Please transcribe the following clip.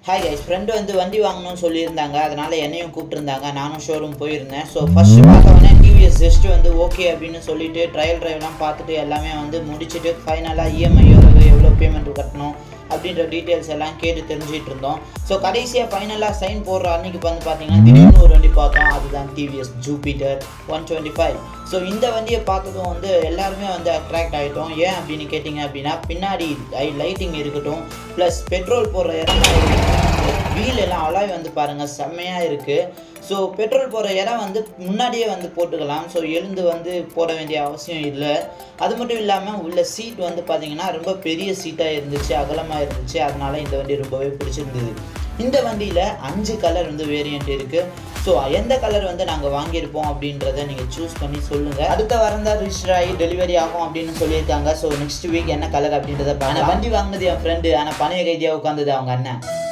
hi guys friend வந்து வண்டி வாங்கணும்னு சொல்லியிருந்தாங்க அதனால என்னையும் கூப்பிட்டுருந்தாங்க நானும் ஷோரூம் போயிருந்தேன் ஸோ ஃபர்ஸ்ட் பார்த்தவொடனே டிவிஎஸ் ஜஸ்ட் வந்து ஓகே அப்படின்னு சொல்லிட்டு ட்ரையல் ட்ரைவ்லாம் பார்த்துட்டு எல்லாமே வந்து முடிச்சுட்டு ஃபைனலாக இஎம்ஐ எவ்வளோ எவ்வளோ பேமெண்ட் கட்டணும் அப்படின்ற டீட்டெயில்ஸ் எல்லாம் கேட்டு தெரிஞ்சிட்டு இருந்தோம் ஸோ கடைசியாக ஃபைனலாக சைன் போடுற அன்னைக்கு வந்து பார்த்தீங்கன்னா திடீர்னு ஒரு வண்டி பார்த்தோம் அதுதான் TVS Jupiter one twenty five so இந்த வண்டியை பார்த்ததும் வந்து எல்லாருமே வந்து அட்ராக்ட் ஆகிட்டோம் ஏன் அப்படின்னு கேட்டிங்க அப்படின்னா பின்னாடி லைட்டிங் இருக்கட்டும் ப்ளஸ் பெட்ரோல் போடுற இடம் வீல் எல்லாம் அலாய் வந்து பாருங்கள் செம்மையாக இருக்குது ஸோ பெட்ரோல் போகிற இடம் வந்து முன்னாடியே வந்து போட்டுக்கலாம் ஸோ எழுந்து வந்து போட வேண்டிய அவசியம் இல்லை அது மட்டும் இல்லாமல் உள்ள சீட் வந்து பார்த்தீங்கன்னா ரொம்ப பெரிய சீட்டாக இருந்துச்சு அகலமாக இருந்துச்சு அதனால இந்த வண்டி ரொம்பவே பிடிச்சிருந்தது இந்த வண்டியில் அஞ்சு கலர் வந்து வேரியண்ட் இருக்குது ஸோ எந்த கலர் வந்து நாங்கள் வாங்கியிருப்போம் அப்படின்றத நீங்கள் சூஸ் பண்ணி சொல்லுங்கள் அடுத்த வாரம் தான் ரிஜிஸ்டர் ஆகி டெலிவரி ஆகும் அப்படின்னு சொல்லியிருக்காங்க ஸோ நெக்ஸ்ட் வீக் என்ன கலர் அப்படின்றத ஆனால் வண்டி வாங்கினது என் ஃப்ரெண்டு ஆனால் பணைய கைதியாக உட்காந்தது அவங்க அண்ணன்